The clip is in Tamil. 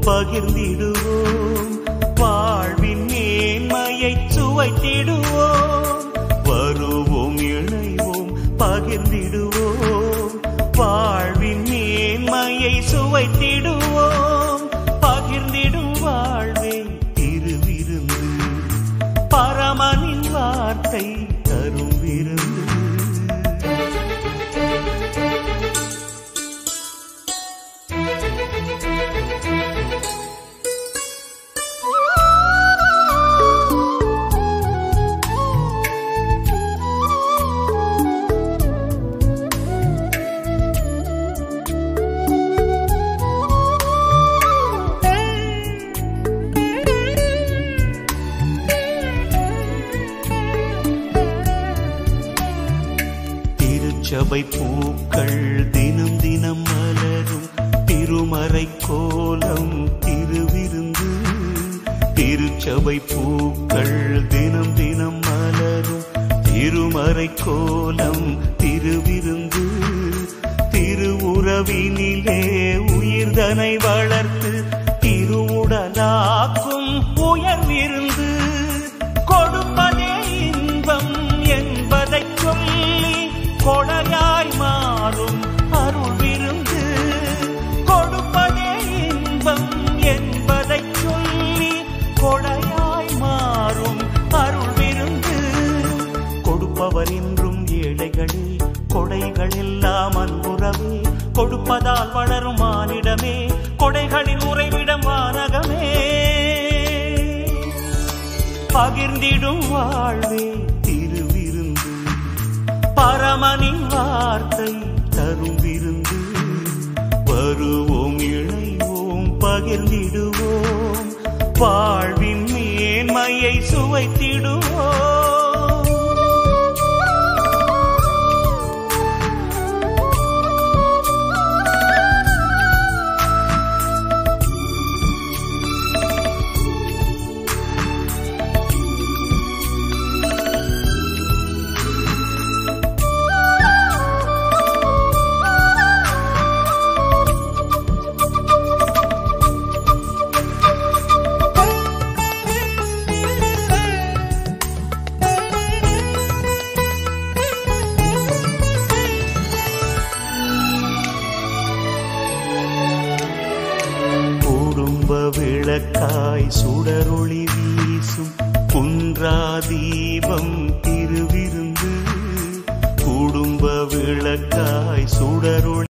பகிர்ந்திடுவோம் வாழ்வின் மேன்மையை சுவைத்திடுவோம் வருவோம் இணைவோம் பகிர்ந்திடுவோம் வாழ்வின் மேன்மையை சுவைத்திடுவோம் பகிர்ந்திடும் வாழ்வே திருவிருந்து பரமனின் வார்த்தை தரும் விருந்து திருச்சபை பூக்கள் தினம் தினம் மலரும் திருமறை கோலம் திருவிருந்து திருச்சபை பூக்கள் தினம் தினம் மலரும் திருமறை கோலம் திருவிருந்து திருவுறவினிலே உயிர்தனை வளர்த்து திருவுடலாக்கும் உயர்விருந்து கொடுப்பதே இன்பம் என்பதைச் சொல்லி கொடையாய் மாறும் அருள் விருந்து கொடுப்பதே இன்பம் என்பதைச் சொல்லி கொடையாய் மாறும் அருள் விருந்து கொடுப்பவர் என்றும் ஏழைகளே கொடைகள் எல்லாம் அன்புறவே கொடுப்பதால் வளரும் மானிடமே கொடைகளின் உறைவிடம் வானகமே பகிர்ந்திடும் வாழ்வே திருவிருந்து பரமனின் வார்த்தை தரும் விருந்து வருவோம் இணைவோம் பகிர்ந்திடுவோம் வாழ்வின் மேன்மையை சுவைத்திடுவோம் குடும்ப விளக்காய் சுடரொளி வீசும் குன்றா தீபம் திருவிருந்து குடும்ப விளக்காய் சுடரொளி